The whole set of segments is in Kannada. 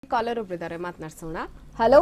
ಕಾಲರ್ ಒಬ್ರಿದ್ದಾರೆ ಮಾತನಾಡ್ಸೋಣ ಹಲೋ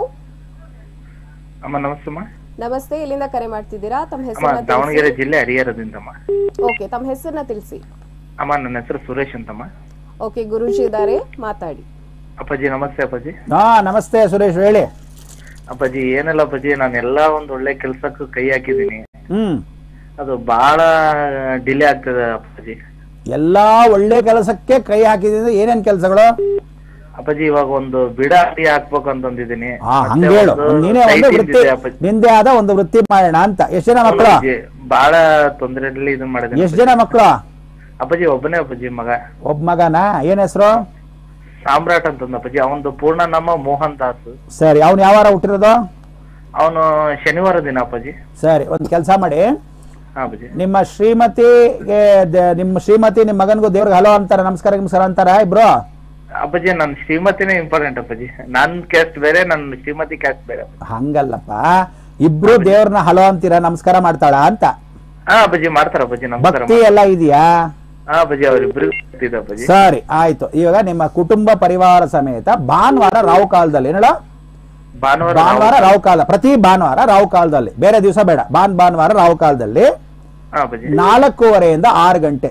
ಅಮ್ಮ ನಮಸ್ತೆಮ್ಮ ನಮಸ್ತೆ ಇಲ್ಲಿಂದ ಕರೆ ಮಾಡ್ತಿದ್ದೀರಾ ತಮ್ಮ ಅಮ್ಮ ಹೆಸರನ್ನ ದಾವಣಗೆರೆ ಜಿಲ್ಲೆ ಹರಿಹರದಿಂದಮ್ಮ ಓಕೆ ತಮ್ಮ ಹೆಸರನ್ನ ತಿಳಿಸಿ ಅಮ್ಮ ನನ್ನ ಹೆಸರು ಸುರೇಶ್ ಅಂತಮ್ಮ ಓಕೆ ಗುರೂಜಿ ಇದ್ದಾರೆ ಮಾತಾಡಿ ಅಪ್ಪಾಜಿ ನಮಸ್ತೆ ಅಪ್ಪಾಜಿ ಹಾ ನಮಸ್ತೆ ಸುರೇಶ್ ಹೇಳಿ ಅಪ್ಪಾಜಿ ಏನಿಲ್ಲ ಅಪ್ಪಾಜಿ ನಾನು ಎಲ್ಲಾ ಒಂದ್ ಒಳ್ಳೆ ಕೆಲ್ಸಕ್ಕೂ ಕೈ ಹಾಕಿದೀನಿ ಹ್ಮ್ ಅದು ಬಹಳ ಡಿಲೇ ಆಗ್ತದೆ ಅಪ್ಪಾಜಿ ಎಲ್ಲಾ ಒಳ್ಳೆ ಕೆಲಸಕ್ಕೆ ಕೈ ಹಾಕಿದ್ರೆ ಏನೇನ್ ಕೆಲಸಗಳು ಅಪ್ಪಾಜಿ ಇವಾಗ ಒಂದು ಬಿಡ ಅಂಗಡಿ ಹಾಕ್ಬೇಕು ಅಂತಂದಿದ್ದೀನಿ ಹಾ ಮತ್ತೆ ಹಂಗ ಹೇಳು ಒಂದು ನೀನೇ site ಒಂದು ವೃತ್ತಿ ಇದ್ದಿದೆ ಅಪ್ಪಾಜಿ. ನಿಂದೆ ಆದ ಒಂದು ವೃತ್ತಿ ಮಾಡೋಣ ಅಂತ ಎಷ್ಟು ಜನ ಮಕ್ಕಳು ಅಪ್ಪಾಜಿ, ಬಹಳ ತೊಂದರೆಯಲ್ಲಿ ಇದನ್ನ ಮಾಡಿದ್ದೀನಿ ಎಷ್ಟು ಜನ ಮಕ್ಕಳು ಅಪ್ಪಾಜಿ ಒಬ್ಬನೇ ಅಪ್ಪಾಜಿ ಮಗ ಒಬ್ಬ ಮಗನ ಏನ್ ಹೆಸರು ಸಾಮ್ರಾಟ್ ಅಂತಂದ ಅಪ್ಪಾಜಿ ಅವನದು ಪೂರ್ಣ ನಮ್ಮ ಮೋಹನ್ ದಾಸ್ ಸರಿ ಅವ್ನು ಯಾವಾರ ಹುಟ್ಟಿರೋದು ಅವನು ಶನಿವಾರ ದಿನ ಅಪ್ಪಾಜಿ ಸರಿ ಒಂದು ಕೆಲಸ ಮಾಡಿ ಹಾ ಅಪ್ಪಾಜಿ ನಿಮ್ಮ ಶ್ರೀಮತಿಗೆ ದ- ನಿಮ್ಮ ಶ್ರೀಮತಿ ನಿಮ್ಮ ಮಗನಿಗೂ ದೇವ್ರಿಗೆ ಹಲೋ ಅಂತಾರೆ ನಮಸ್ಕಾರ ನಮಸ್ಕಾರ ಅಂತಾರ ಇಬ್ರು ಅಪ್ಪಾಜಿ ನನ್ನ ಶ್ರೀಮತಿನೇ ಇಂಪಾರ್ಟೆಂಟ್ ಅಪ್ಪಾಜಿ ನನ್ ಕ್ಯಾಸ್ಟ್ ಬೇರೆ ನನ್ನ ಶ್ರೀಮತಿ ಕ್ಯಾಸ್ಟ್ ಬೇರೆ ಹಂಗಲ್ಲಪ್ಪ ಇಬ್ರು ದೇವ್ರನ್ನ ಹಲೋ ಅಂತೀರ ನಮಸ್ಕಾರ ಮಾಡ್ತಾಳ ಅಂತ ಹಾ ಅಪ್ಪಾಜಿ ಮಾಡ್ತಾರ ಅಪ್ಪಾಜಿ ನಮಸ್ಕಾರ ಭಕ್ತಿ ಎಲ್ಲ ಇದೆಯಾ ಹಾ ಅಪ್ಪಾಜಿ ಅವ್ರಿಬ್ರಿಗೂ ಗೊತ್ತಿದೆ ಅಪ್ಪಾಜಿ ಸರಿ ಆಯ್ತು ಇವಾಗ ನಿಮ್ಮ ಕುಟುಂಬ ಪರಿವಾರ ಸಮೇತ ಭಾನುವಾರ ರಾವು ಕಾಲದಲ್ಲಿ ಏನಳ ಭಾನುವಾರ ಭಾನುವಾರ ರಾವು ಕಾಲ ಪ್ರತಿ ಭಾನುವಾರ ರಾವು ಕಾಲದಲ್ಲಿ ಬೇರೆ ದಿವಸ ಬೇಡ ಭಾನ್ ಭಾನುವಾರ ರಾವು ಕಾಲದಲ್ಲಿ ಹಾ ಅಪ್ಪಾಜಿ ನಾಲ್ಕೂವರೆಯಿಂದ ಆರು ಗಂಟೆ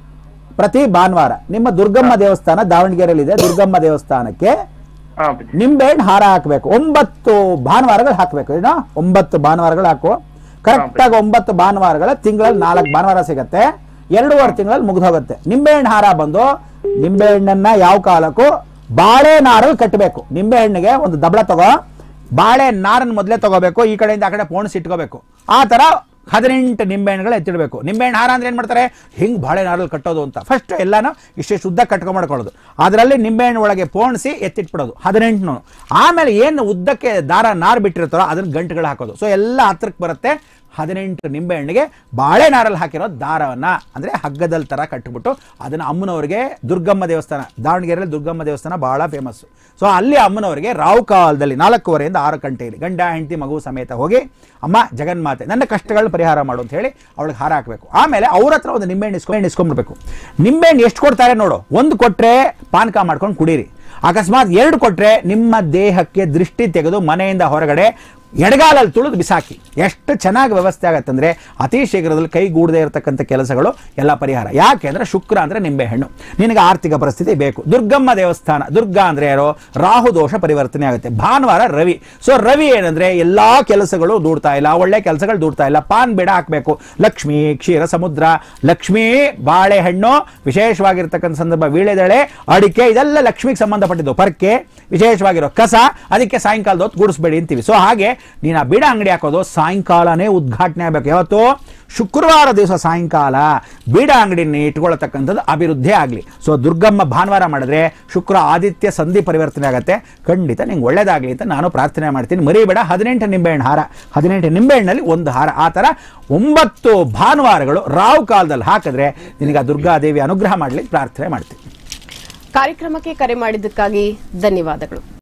ಪ್ರತಿ ಭಾನುವಾರ ನಿಮ್ಮ ದುರ್ಗಮ್ಮ ದೇವಸ್ಥಾನ ದಾವಣಗೆರೆಯಲ್ಲಿದೆ ದುರ್ಗಮ್ಮ ದೇವಸ್ಥಾನಕ್ಕೆ ಹಾ ಅಪ್ಪಾಜಿ ನಿಂಬೆಹಣ್ಣು ಹಾರ ಹಾಕಬೇಕು ಒಂಬತ್ತು ಭಾನುವಾರಗಳು ಹಾಕಬೇಕು ಏನೋ ಒಂಬತ್ತು ಭಾನುವಾರಗಳು ಹಾಕು ಕರೆಕ್ಟಾಗಿ ಒಂಬತ್ತು ಭಾನುವಾರಗಳ ತಿಂಗಳಲ್ಲಿ ನಾಲ್ಕು ಭಾನುವಾರ ಸಿಗತ್ತೆ ಎರಡೂವರೆ ತಿಂಗಳಲ್ಲಿ ಮುಗಿದು ಹೋಗುತ್ತೆ ನಿಂಬೆಹಣ್ಣು ಹಾರ ಬಂದು ನಿಂಬೆಹಣ್ಣನ್ನ ಯಾವ ಕಾಲಕ್ಕೂ ಬಾಳೆ ನಾರಲ್ಲಿ ಕಟ್ಟಬೇಕು ನಿಂಬೆಹಣ್ಣಿಗೆ ಒಂದು ದಬಳ ತಗೋ ಬಾಳೆ ನಾರನ್ನು ಮೊದಲೇ ತಗೋಬೇಕು ಈ ಕಡೆಯಿಂದ ಆ ಕಡೆ ಪೋಣಿಸಿ ಇಟ್ಕೋಬೇಕು ಆ ಥರ ಹದಿನೆಂಟು ನಿಂಬೆಹಣ್ಣುಗಳು ಎತ್ತಿಡಬೇಕು ನಿಂಬೆಹಣ್ಣು ಹಾರ ಅಂದ್ರೆ ಏನು ಮಾಡ್ತಾರೆ ಹಿಂಗೆ ಬಾಳೆ ನಾರಲ್ಲಿ ಕಟ್ಟೋದು ಅಂತ ಫಸ್ಟ್ ಎಲ್ಲಾನು ಇಷ್ಟೇ ಶುದ್ಧ ಕಟ್ಕೊಂಡ್ ಮಾಡ್ಕೊಳ್ಳೋದು ಅದರಲ್ಲಿ ನಿಂಬೆಹಣ್ಣು ಒಳಗೆ ಪೋಣಿಸಿ ಎತ್ತಿಟ್ಬಿಡೋದು ಹದಿನೆಂಟು ಆಮೇಲೆ ಏನು ಉದ್ದಕ್ಕೆ ದಾರ ನಾರು ಬಿಟ್ಟಿರ್ತಾರೋ ಅದನ್ನ ಗಂಟುಗಳು ಹಾಕೋದು ಸೊ ಎಲ್ಲ ಹತ್ರಕ್ಕೆ ಬರುತ್ತೆ ಹದಿನೆಂಟು ನಿಂಬೆಹಣ್ಣಿಗೆ ಬಾಳೆ ನಾರಲ್ಲಿ ಹಾಕಿರೋ ದಾರವನ್ನ ಅಂದ್ರೆ ಹಗ್ಗದಲ್ಲಿ ತರ ಕಟ್ಟಿಬಿಟ್ಟು ಅದನ್ನ ಅಮ್ಮನವರಿಗೆ ದುರ್ಗಮ್ಮ ದೇವಸ್ಥಾನ ದಾವಣಗೆರೆಯಲ್ಲಿ ದುರ್ಗಮ್ಮ ದೇವಸ್ಥಾನ ಬಹಳ ಫೇಮಸ್ ಸೊ ಅಲ್ಲಿ ಅಮ್ಮನವರಿಗೆ ರಾವು ಕಾಲದಲ್ಲಿ ನಾಲ್ಕೂವರೆಯಿಂದ ಆರು ಗಂಟೆಯಲ್ಲಿ ಗಂಡ ಹೆಂಡತಿ ಮಗು ಸಮೇತ ಹೋಗಿ ಅಮ್ಮ ಜಗನ್ಮಾತೆ ನನ್ನ ಕಷ್ಟಗಳನ್ನ ಪರಿಹಾರ ಮಾಡು ಅಂತ ಹೇಳಿ ಅವಳಿಗೆ ಹಾರ ಹಾಕಬೇಕು ಆಮೇಲೆ ಅವ್ರ ಹತ್ರ ಒಂದು ನಿಂಬೆಹಣ್ಣು ಇಸ್ಕೊಂಡು ಇಸ್ಕೊಂಡ್ಬಿಡ್ಬೇಕು ನಿಂಬೆಹಣ್ಣು ಎಷ್ಟು ಕೊಡ್ತಾರೆ ನೋಡು ಒಂದು ಕೊಟ್ರೆ ಪಾನಕ ಮಾಡ್ಕೊಂಡು ಕುಡೀರಿ ಅಕಸ್ಮಾತ್ ಎರಡು ಕೊಟ್ರೆ ನಿಮ್ಮ ದೇಹಕ್ಕೆ ದೃಷ್ಟಿ ತೆಗೆದು ಮನೆಯಿಂದ ಹೊರಗಡೆ ಎಡಗಾಲಲ್ಲಿ ತುಳಿದು ಬಿಸಾಕಿ ಎಷ್ಟು ಚೆನ್ನಾಗಿ ವ್ಯವಸ್ಥೆ ಆಗತ್ತಂದ್ರೆ ಅತಿ ಶೀಘ್ರದಲ್ಲಿ ಕೈಗೂಡದೇ ಇರತಕ್ಕಂಥ ಕೆಲಸಗಳು ಎಲ್ಲ ಪರಿಹಾರ ಯಾಕೆ ಅಂದ್ರೆ ಶುಕ್ರ ಅಂದ್ರೆ ನಿಂಬೆಹಣ್ಣು ನಿನಗೆ ಆರ್ಥಿಕ ಪರಿಸ್ಥಿತಿ ಬೇಕು ದುರ್ಗಮ್ಮ ದೇವಸ್ಥಾನ ದುರ್ಗಾ ಅಂದ್ರೆ ಯಾರೋ ರಾಹು ದೋಷ ಪರಿವರ್ತನೆ ಆಗುತ್ತೆ ಭಾನುವಾರ ರವಿ ಸೊ ರವಿ ಏನಂದ್ರೆ ಎಲ್ಲಾ ಕೆಲಸಗಳು ದೂಡ್ತಾ ಇಲ್ಲ ಒಳ್ಳೆ ಕೆಲಸಗಳು ದೂಡ್ತಾ ಇಲ್ಲ ಪಾನ್ ಬೇಡ ಹಾಕಬೇಕು ಲಕ್ಷ್ಮಿ ಕ್ಷೀರ ಸಮುದ್ರ ಲಕ್ಷ್ಮಿ ಬಾಳೆಹಣ್ಣು ವಿಶೇಷವಾಗಿರ್ತಕ್ಕಂಥ ಸಂದರ್ಭ ವೀಳೆದೆಳೆ ಅಡಿಕೆ ಇದೆಲ್ಲ ಲಕ್ಷ್ಮಿಗೆ ಸಂಬಂಧಪಟ್ಟಿದ್ದು ಪರ್ಕೆ ವಿಶೇಷವಾಗಿರೋ ಕಸ ಅದಕ್ಕೆ ಸಾಯಂಕಾಲದ ಹೊತ್ತು ಗೂಡಿಸ್ಬೇಡಿ ಅಂತೀವಿ ಸೊ ಹಾಗೆ ನೀನು ಆ ಬೀಡ ಅಂಗಡಿ ಹಾಕೋದು ಸಾಯಂಕಾಲನೇ ಉದ್ಘಾಟನೆ ಆಗಬೇಕು ಯಾವತ್ತು ಶುಕ್ರವಾರ ದಿವಸ ಸಾಯಂಕಾಲ ಬೀಡ ಅಂಗಡಿನ ಇಟ್ಕೊಳ್ತಕ್ಕಂಥದ್ದು ಅಭಿವೃದ್ಧಿ ಆಗಲಿ ಸೊ ದುರ್ಗಮ್ಮ ಭಾನುವಾರ ಮಾಡಿದ್ರೆ ಶುಕ್ರ ಆದಿತ್ಯ ಸಂಧಿ ಪರಿವರ್ತನೆ ಆಗುತ್ತೆ ಖಂಡಿತ ನಿಂಗೆ ಒಳ್ಳೇದಾಗಲಿ ಅಂತ ನಾನು ಪ್ರಾರ್ಥನೆ ಮಾಡ್ತೀನಿ ಮರಿಬೇಡ ಹದಿನೆಂಟು ನಿಂಬೆಹಣ್ಣು ಹಾರ ಹದಿನೆಂಟು ನಿಂಬೆಹಣ್ಣಲ್ಲಿ ಒಂದು ಹಾರ ಆ ಥರ ಒಂಬತ್ತು ಭಾನುವಾರಗಳು ರಾವು ಕಾಲದಲ್ಲಿ ಹಾಕಿದ್ರೆ ನಿನಗೆ ಆ ದುರ್ಗಾದೇವಿ ಅನುಗ್ರಹ ಮಾಡಲಿ ಪ್ರಾರ್ಥನೆ ಮಾಡ್ತೀನಿ ಕಾರ್ಯಕ್ರಮಕ್ಕೆ ಕರೆ ಮಾಡಿದ್ದಕ್ಕಾಗಿ ಧನ್ಯವಾದಗಳು